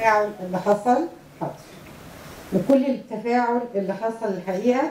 التفاعل اللي حصل حصل وكل التفاعل اللي حصل الحقيقه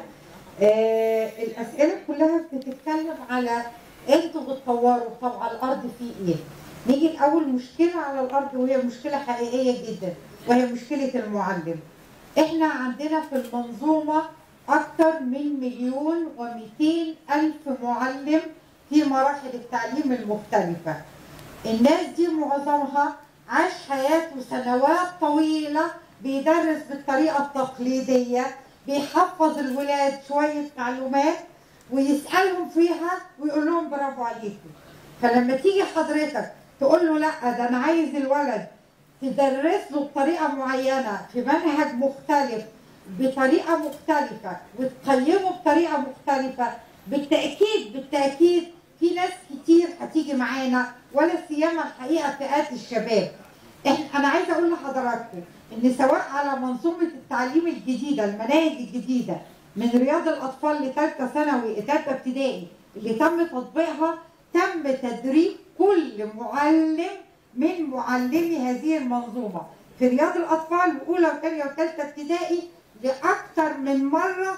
آه الاسئله كلها بتتكلم على انتوا بتطوروا طب على الارض في ايه؟ نيجي الاول مشكله على الارض وهي مشكله حقيقيه جدا وهي مشكله المعلم. احنا عندنا في المنظومه اكثر من مليون ومئتين الف معلم في مراحل التعليم المختلفه. الناس دي معظمها عاش حياته سنوات طويله بيدرس بالطريقه التقليديه بيحفظ الولاد شويه معلومات ويسالهم فيها ويقول لهم برافو عليكم فلما تيجي حضرتك تقول له لا ده انا عايز الولد تدرس له بطريقه معينه في منهج مختلف بطريقه مختلفه وتقيمه بطريقه مختلفه بالتاكيد بالتاكيد في ناس كتير هتيجي معانا ولا سيما الحقيقه فئات الشباب احنا انا عايزه اقول لحضراتكم ان سواء على منظومه التعليم الجديده المناهج الجديده من رياض الاطفال لثالثه ثانوي ثالثه ابتدائي اللي تم تطبيقها تم تدريب كل معلم من معلمي هذه المنظومه في رياض الاطفال واولى وثانيه وثالثه ابتدائي لاكثر من مره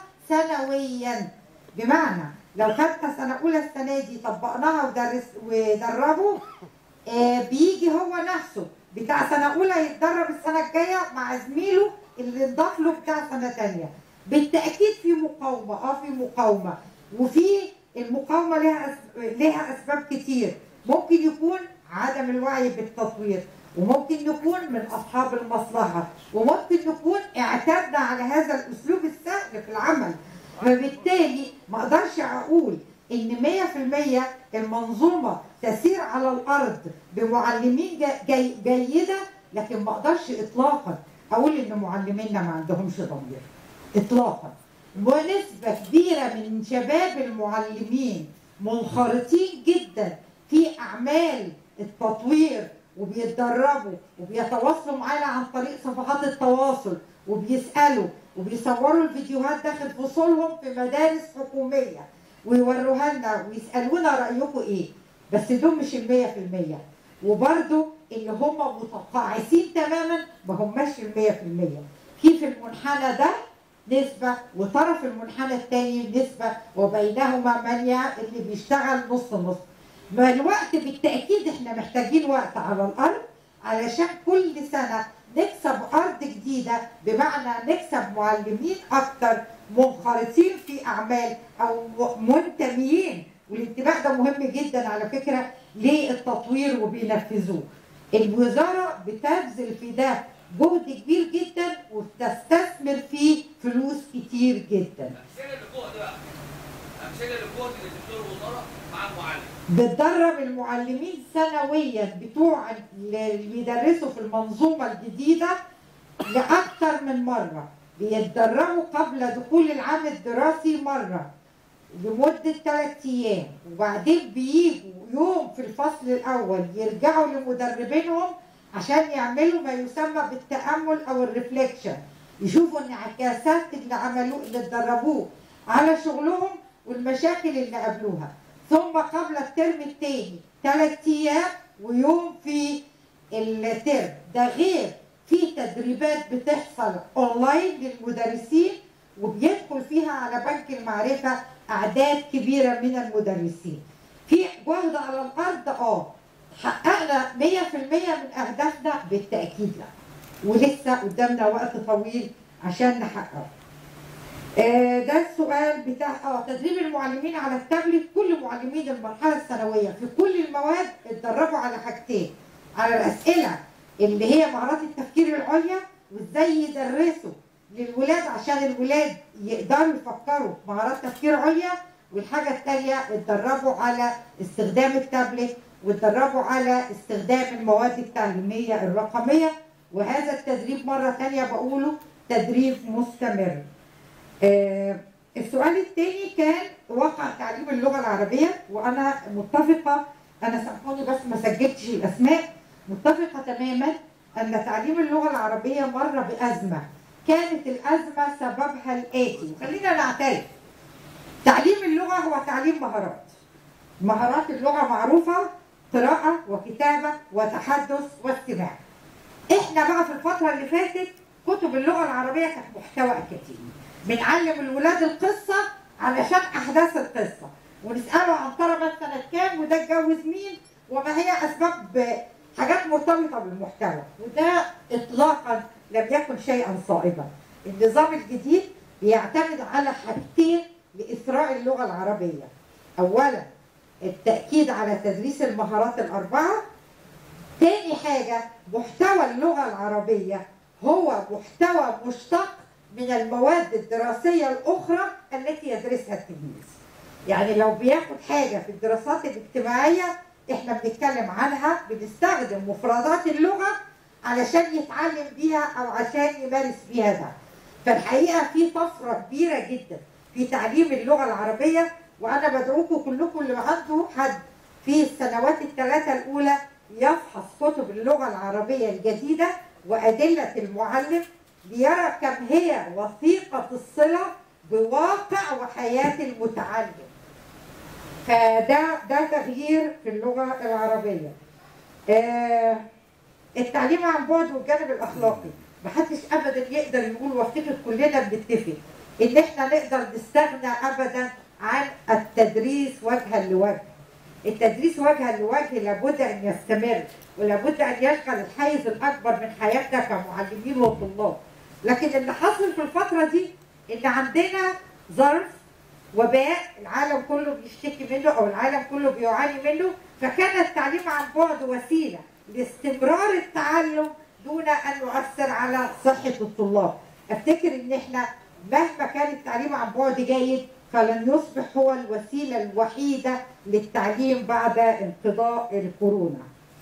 سنويا بمعنى لو خدنا سنه اولى السنه دي طبقناها ودرس ودربوا آه بيجي هو نفسه بتاع سنه اولى يتدرب السنه الجايه مع زميله اللي انضاف له بتاع سنه ثانيه بالتاكيد في مقاومه اه في مقاومه وفي المقاومه لها أس... لها اسباب كتير ممكن يكون عدم الوعي بالتطوير وممكن يكون من اصحاب المصلحه وممكن يكون اعتدنا على هذا الاسلوب السهل في العمل فبالتالي ما اقدرش اقول ان 100% المنظومه تسير على الارض بمعلمين جي جيده لكن ما اقدرش اطلاقا اقول ان معلمينا ما عندهمش ضمير اطلاقا ونسبه كبيره من شباب المعلمين منخرطين جدا في اعمال التطوير وبيتدربوا وبيتواصلوا معانا عن طريق صفحات التواصل وبيسالوا وبيصوروا الفيديوهات داخل فصولهم في مدارس حكوميه ويوروها لنا ويسالونا رايكم ايه بس دول مش المية في المية وبرضو اللي هم متقاعسين تماما ما هماش المية في المية في في المنحنى ده نسبة وطرف المنحنى الثاني نسبة وبينهما من اللي بيشتغل نص نص مع الوقت بالتأكيد احنا محتاجين وقت على الأرض علشان كل سنة نكسب أرض جديدة بمعنى نكسب معلمين أكتر منخرطين في أعمال أو منتميين والانتماء ده مهم جدا على فكرة للتطوير وبينفذوه الوزارة بتبذل في ده جهد كبير جدا وبتستثمر فيه فلوس كتير جدا الامثله اللي فوق ده بقى الامثله اللي فوق اللي دكتور الوزاره مع المعلم بتدرب المعلمين سنويا بتوع اللي بيدرسوا في المنظومة الجديدة لأكثر من مرة بيتدربوا قبل دخول العام الدراسي مرة لمدة ثلاث أيام وبعدين بيجوا يوم في الفصل الأول يرجعوا لمدربينهم عشان يعملوا ما يسمى بالتأمل أو الريفليكشن يشوفوا انعكاسات اللي عملوه اللي اتدربوه على شغلهم والمشاكل اللي قابلوها ثم قبل الترم الثاني ثلاث ايام ويوم في الترم ده غير في تدريبات بتحصل اونلاين للمدرسين وبيدخل فيها على بنك المعرفه اعداد كبيره من المدرسين في جهد على الارض اه حققنا 100% من اهدافنا بالتاكيد لا ولسه قدامنا وقت طويل عشان نحققه آه، ده السؤال بتاع اه تدريب المعلمين على التابلت كل معلمين المرحله الثانويه في كل المواد اتدربوا على حاجتين على الاسئله اللي هي مهارات التفكير العليا وازاي يدرسوا للولاد عشان الولاد يقدروا يفكروا مهارات تفكير عليا والحاجه الثانيه اتدربوا على استخدام التابلت واتدربوا على استخدام المواد التعليميه الرقميه وهذا التدريب مره ثانيه بقوله تدريب مستمر. آه، السؤال الثاني كان واقع تعليم اللغه العربيه وانا متفقه انا سامحوني بس ما سجلتش الاسماء متفقه تماما ان تعليم اللغه العربيه مر بازمه كانت الازمه سببها الاتي وخلينا نعترف تعليم اللغه هو تعليم مهارات مهارات اللغه معروفه قراءه وكتابه وتحدث واستماع احنا بقى في الفتره اللي فاتت كتب اللغه العربيه كانت محتوى اكاديمي بنعلم الولاد القصه علشان احداث القصه ونساله عن ترى مات سنه كام وده اتجوز مين وما هي اسباب حاجات مرتبطه بالمحتوى وده اطلاقا لم يكن شيئا صائبا النظام الجديد بيعتمد على حاجتين لاثراء اللغه العربيه اولا التاكيد على تدريس المهارات الاربعه تاني حاجه محتوى اللغه العربيه هو محتوى مشتق من المواد الدراسيه الاخرى التي يدرسها التلميذ يعني لو بياخد حاجه في الدراسات الاجتماعيه احنا بنتكلم عنها بنستخدم مفردات اللغه علشان يتعلم بيها او عشان يمارس بيها ده فالحقيقه في طفره كبيره جدا في تعليم اللغه العربيه وانا بدعوكم كلكم اللي عنده حد في السنوات الثلاثه الاولى يفحص كتب اللغه العربيه الجديده وادله المعلم ليرى كم هي وثيقه الصله بواقع وحياه المتعلم فده ده تغيير في اللغه العربيه آه التعليم عن بعد والجانب الاخلاقي محدش ابدا يقدر يقول وافتكر كلنا بنتفق ان احنا نقدر نستغنى ابدا عن التدريس وجها لوجه التدريس وجها لوجه لابد ان يستمر ولابد ان يشغل الحيز الاكبر من حياتنا كمعلمين وطلاب لكن اللي حصل في الفتره دي ان عندنا ظرف وباء العالم كله بيشتكي منه او العالم كله بيعاني منه فكان التعليم عن بعد وسيله لاستمرار التعلم دون ان يؤثر على صحه الطلاب. افتكر ان احنا مهما كان التعليم عن بعد جيد فلن يصبح هو الوسيله الوحيده للتعليم بعد انقضاء الكورونا.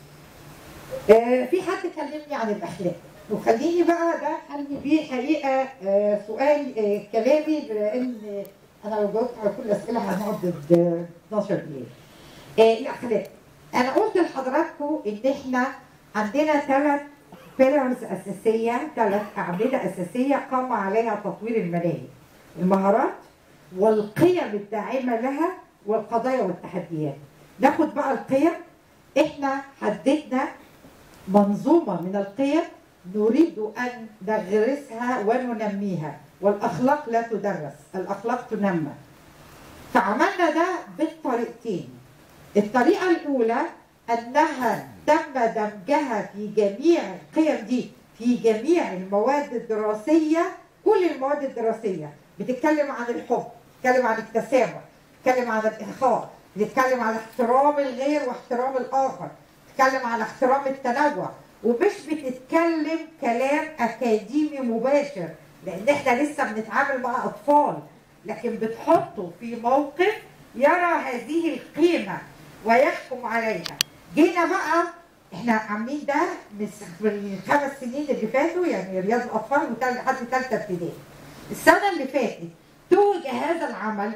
آه في حد كلمني عن الاخلاق وخليني بقى ده حلمي بيه حقيقه آه سؤال آه كلامي لان انا لو جاوبت على كل الاسئله هنقعد 12 دقيقه. آه الاخلاق انا قلت لحضراتكم ان احنا عندنا ثلاث بيلرز اساسيه ثلاث اعمده اساسيه قام عليها تطوير المناهج المهارات والقيم الداعمه لها والقضايا والتحديات ناخد بقى القيم احنا حددنا منظومه من القيم نريد ان ندرسها وننميها والاخلاق لا تدرس الاخلاق تنمى فعملنا ده بالطريقتين الطريقة الأولى أنها تم دمجها في جميع القيم دي في جميع المواد الدراسية كل المواد الدراسية بتتكلم عن الحب بتتكلم عن التسامح بتتكلم عن الإخاء بتتكلم عن احترام الغير واحترام الآخر بتتكلم عن احترام التنوع ومش بتتكلم كلام أكاديمي مباشر لأن احنا لسه بنتعامل مع أطفال لكن بتحطه في موقف يرى هذه القيمة ويحكم عليها جينا بقى احنا عاملين ده من الخمس سنين اللي فاتوا يعني رياض الاطفال لحد ثالثه ابتدائي السنه اللي فاتت توج هذا العمل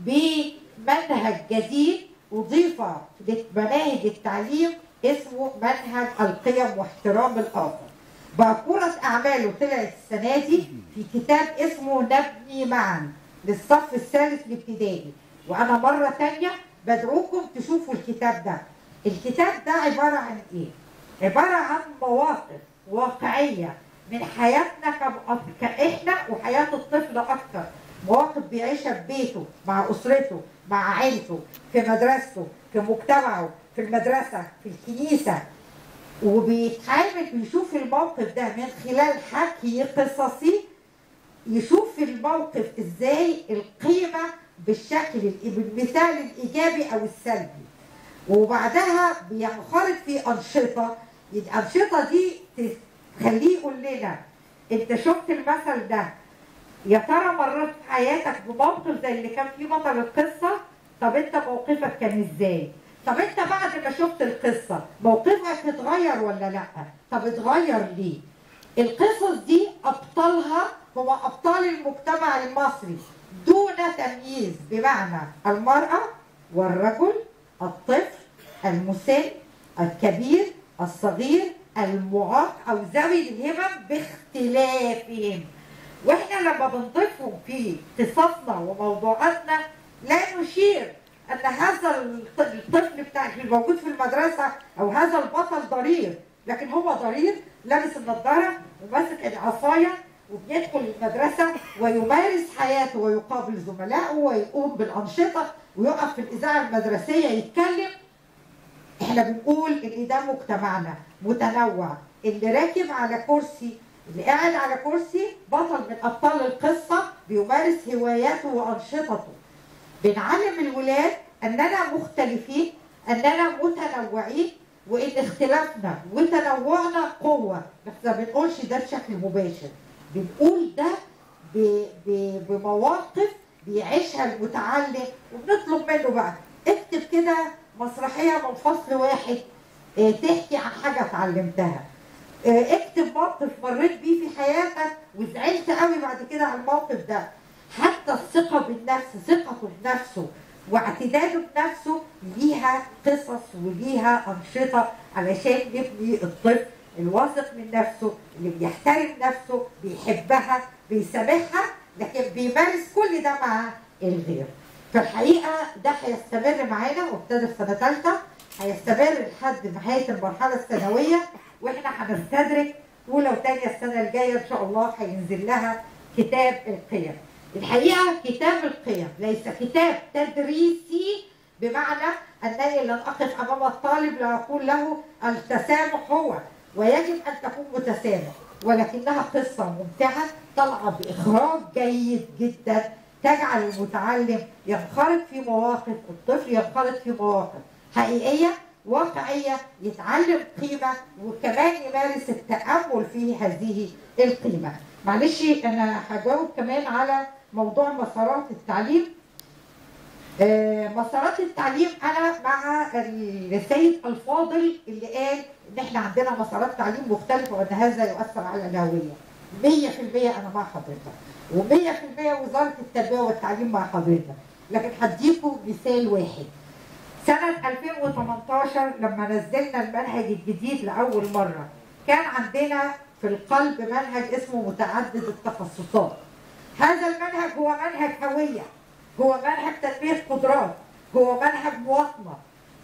بمنهج جديد اضيف لمناهج التعليم اسمه منهج القيم واحترام الاخر باكورة اعماله طلعت السنه دي في كتاب اسمه نبني معا للصف الثالث الابتدائي وانا مره ثانيه بدعوكم تشوفوا الكتاب ده الكتاب ده عبارة عن ايه عبارة عن مواقف واقعية من حياتنا كإحنا وحياة الطفل أكتر مواقف بيعيشها في بيته مع أسرته مع عيلته في مدرسته في مجتمعه في المدرسة في الكنيسة وبيتعامل بيشوف الموقف ده من خلال حكي قصصي يشوف في الموقف ازاي القيمة بالشكل بالمثال الايجابي او السلبي وبعدها بينخرط في انشطه الانشطه دي تخليه يقول لنا انت شفت المثل ده يا ترى مريت في حياتك بموقف زي اللي كان فيه بطل القصه طب انت موقفك كان ازاي طب انت بعد ما شفت القصه موقفك اتغير ولا لا طب اتغير ليه القصص دي ابطالها هم ابطال المجتمع المصري دون تمييز بمعنى المرأة والرجل الطفل المسن الكبير الصغير المعاق أو ذوي الهمم باختلافهم واحنا لما بنضيفهم في قصصنا وموضوعاتنا لا نشير ان هذا الطفل بتاع الموجود في المدرسه او هذا البطل ضرير لكن هو ضرير لابس النضاره وماسك العصايه وبيدخل المدرسه ويمارس حياته ويقابل زملائه ويقوم بالانشطه ويقف في الاذاعه المدرسيه يتكلم احنا بنقول ان ده مجتمعنا متنوع اللي راكب على كرسي اللي قاعد على كرسي بطل من ابطال القصه بيمارس هواياته وانشطته بنعلم الولاد اننا مختلفين اننا متنوعين وان اختلافنا وتنوعنا قوه بس ما بنقولش ده بشكل مباشر بنقول ده ب- ب- بمواقف بيعيشها المتعلم وبنطلب منه بقى اكتب كده مسرحيه من فصل واحد اه، تحكي عن حاجه اتعلمتها اه، اكتب موقف مريت بيه في حياتك وزعلت قوي بعد كده على الموقف ده حتى الثقه بالنفس ثقته بنفسه واعتداله بنفسه ليها قصص وليها انشطه علشان نبني الطفل الواثق من نفسه اللي بيحترم نفسه بيحبها بيسامحها لكن بيمارس كل ده مع الغير فالحقيقه ده هيستمر معانا وابتدى في سنه ثالثه هيستمر لحد نهايه المرحله الثانويه واحنا هنستدرك اولى وثانيه السنه الجايه ان شاء الله هينزل لها كتاب القيم. الحقيقه كتاب القيم ليس كتاب تدريسي بمعنى انني لن اقف امام الطالب لاقول له التسامح هو ويجب ان تكون متسامح ولكنها قصه ممتعه طالعه باخراج جيد جدا تجعل المتعلم ينخرط في مواقف الطفل ينخرط في مواقف حقيقيه واقعيه يتعلم قيمه وكمان يمارس التامل في هذه القيمه. معلش انا هجاوب كمان على موضوع مسارات التعليم. آه، مسارات التعليم انا مع السيد الفاضل اللي قال ان احنا عندنا مسارات تعليم مختلفه وان هذا يؤثر على الهويه. 100% انا مع حضرتك و100% وزاره التربيه والتعليم مع حضرتك لكن هديكم مثال واحد سنة 2018 لما نزلنا المنهج الجديد لأول مرة كان عندنا في القلب منهج اسمه متعدد التخصصات هذا المنهج هو منهج هوية هو منهج تنمية قدرات هو منهج مواطنة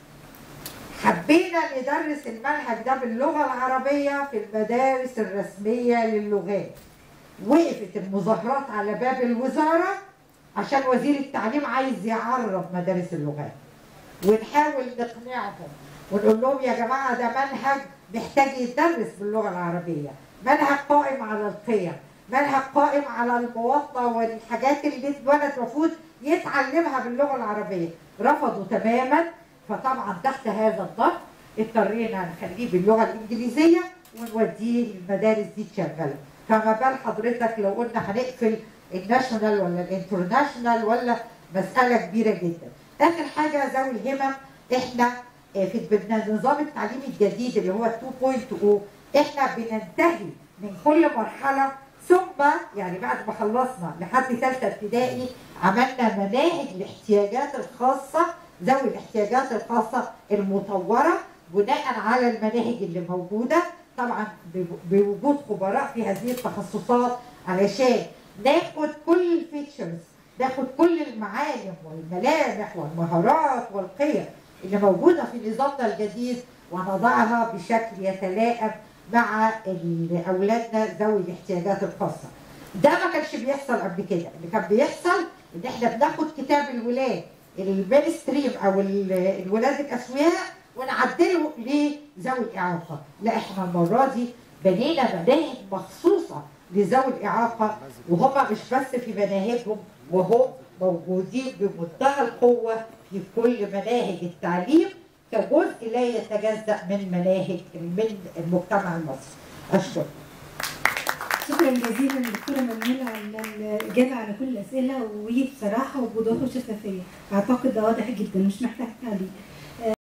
حبينا ندرس المنهج ده باللغة العربية في المدارس الرسمية للغات وقفت المظاهرات على باب الوزارة عشان وزير التعليم عايز يعرب مدارس اللغات ونحاول نقنعهم ونقول لهم يا جماعه ده منهج محتاج يدرس باللغه العربيه، منهج قائم على القيم، منهج قائم على المواطنه والحاجات اللي الولد المفروض يتعلمها باللغه العربيه، رفضوا تماما فطبعا تحت هذا الضغط اضطرينا نخليه باللغه الانجليزيه ونوديه المدارس دي تشغله، فما بال حضرتك لو قلنا هنقفل الناشونال ولا الانترناشونال ولا مساله كبيره جدا. اخر حاجه ذوي الهمم احنا آه، في النظام التعليمي الجديد اللي هو 2.0 احنا بننتهي من كل مرحله ثم يعني بعد ما خلصنا لحد ثالثه ابتدائي عملنا مناهج الاحتياجات الخاصه ذوي الاحتياجات الخاصه المطوره بناء على المناهج اللي موجوده طبعا ب- بوجود خبراء في هذه التخصصات علشان ناخد كل الفيتشرز ناخد كل المعالم والملامح والمهارات والقيم اللي موجوده في نظامنا الجديد ونضعها بشكل يتلائم مع ال- اولادنا ذوي الاحتياجات الخاصه. ده ما كانش بيحصل قبل كده، اللي كان بيحصل ان احنا بناخد كتاب الولاد المين ستريم او ال- الولاد الاسوياء ونعدله لذوي الاعاقه، لا احنا المره دي بنينا مناهج مخصوصه لذوي الاعاقه وهم مش بس في مناهجهم وهم موجودين بمنتهى القوه في كل مناهج التعليم كجزء لا يتجزا من مناهج من المجتمع المصري. اشكرك. شكرا جزيلا دكتوره منال على الاجابه على كل الاسئله وبصراحه وبوضوح وشفافيه اعتقد ده واضح جدا مش محتاج تعليق